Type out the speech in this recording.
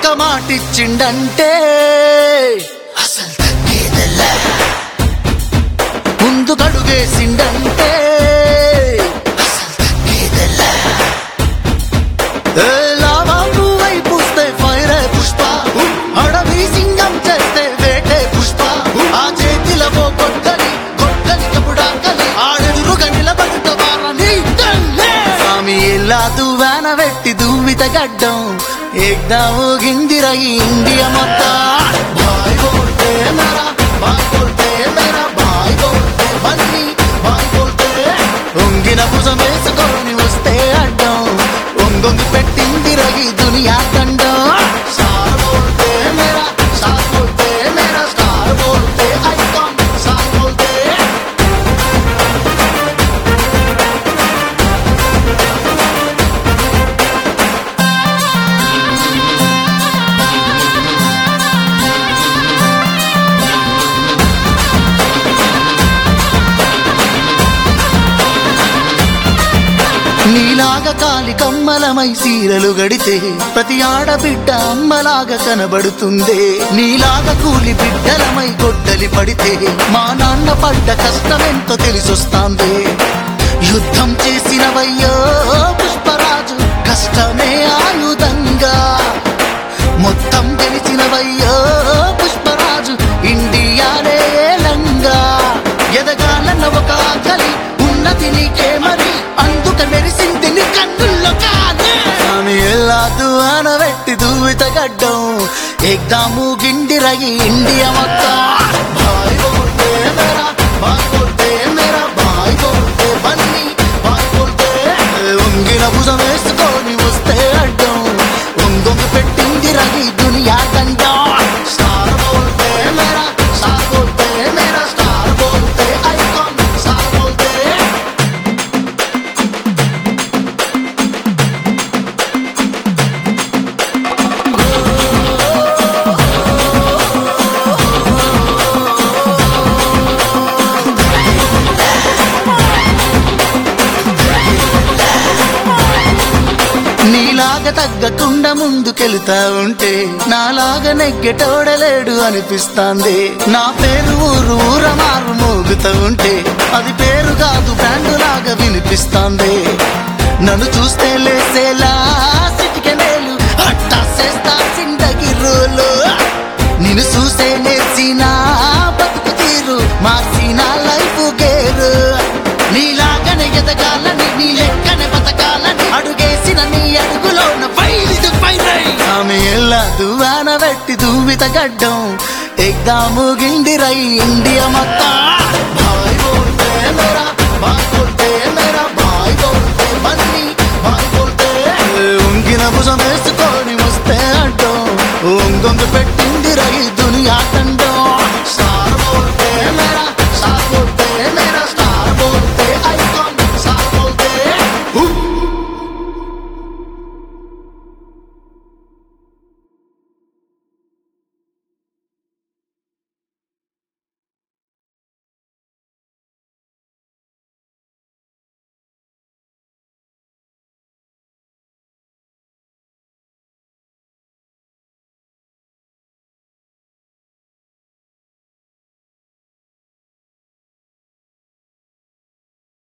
మాటిచ్చిండంటే అసలు తగ్గేదెల్లా ముందు కడుగేసిండంటే అసలు తగ్గేదెల్లా ఏ లావా పువ్వై పూస్తే ఫైరే పుష్ప అడవి సింగం చేస్తే వేటే పుష్ప ఆ చేతిలో ఓ కొట్టలి కొట్టలి కపుడాకలి ఆడెదురుగా నిలబడుట వారని స్వామి ఎలా దువ్వాన వెట్టి దువ్విత గడ్డం ఏగ్దాము గిందిర ఈ ఇండియా మొత్తం భాయ్ బోల్తే మేరా భాయ్ బోల్తే మేరా భాయ్ బోల్తే బన్నీ భాయ్ బోల్తే ఒంగిన భుజం వేసుకొని వస్తే అడ్డం ఒంగొంగి పెట్టింది రగి దునియా దండం స్టార్ బోల్తే మేరా స్టార్ బోల్తే మేరా స్టార్ బోల్తే ఐకాన్ స్టార్ బోల్తే నీలాగా కాలి కమ్మలమై సీరలు గడితే ప్రతి ఆడబిడ్డ అమ్మలాగా కనబడుతుందే నీలాగా కూలి బిడ్డలమై గొడ్డలి పడితే మా నాన్న పడ్డ కష్టమెంతో తెలిసొస్తాందే యుద్ధం చేసినవయ్యో పుష్పరాజు కష్టమే ఆయుధంగా మొత్తం గెలిచినవయ్యో పుష్పరాజు ఇండియానే ఏలంగా ఎదగాలన్న ఒక ఆకలి ఉన్నది నీకే మరి అందుక మెరిసింది నీ కన్నుల్లో కాదే స్వామి ఎలా దువాన వెట్టి దూవిత గడ్డం ఎగ్దాము గిండిరగి ఇండియా మొత్తం భాయ్ బోల్తే మేరా భాయ్ బోల్తే మేరా భాయ్ బోల్తే బన్నీ భాయ్ బోల్తే ఉంగిన భుజం వేసుకొని వస్తే అడ్డం ఒంగొంగి పెట్టింది రగి దునియా దండం స్టార్ బోల్తే మేరా స్టార్ బోల్తే మేరా స్టార్ బోల్తే ఐకాన్ స్టార్ బోల్తే నీలాగా తగ్గకుండా ముందుకెళ్తా ఉంటే నాలాగా నెగ్గెటోడలేడు అనిపిస్తాంది నా పేరు ఊరు ఊర మారు మోగుతూ ఉంటే అది పేరు కాదు బ్రాండు లాగా వినిపిస్తాంది నన్ను చూస్తే లేసేలా సిటికెనేలు అట్టా చేస్తా సిందగి రోలు నిన్ను చూసే నేర్చిన బతుకు తీరు మార్చిన లైఫ్ గేరు నీలాగనే ఎదగాలని నీ లెక్కనే బతకాలని అడుగేసిన నీ అడుగులోన ఫైలిది ఫైరై ఆమె ఎలా దువాన వెట్టి దువ్విత గడ్డం ఎగ్దాము గిండిరై ఇండియా మొత్తం భాయ్ బోల్తే మేరా భాయ్ బోల్తే మేరా భాయ్ బోల్తే బన్నీ భాయ్ బోల్తే ఉంగిన భుజం వేసుకొని వస్తే అడ్డం ఒంగొంగ పెట్టింది రై దునియా దండం స్టార్ బోల్తే మేరా స్టార్ బోల్తే మేరా స్టార్ బోల్తే ఐకాన్ స్టార్ బోల్తే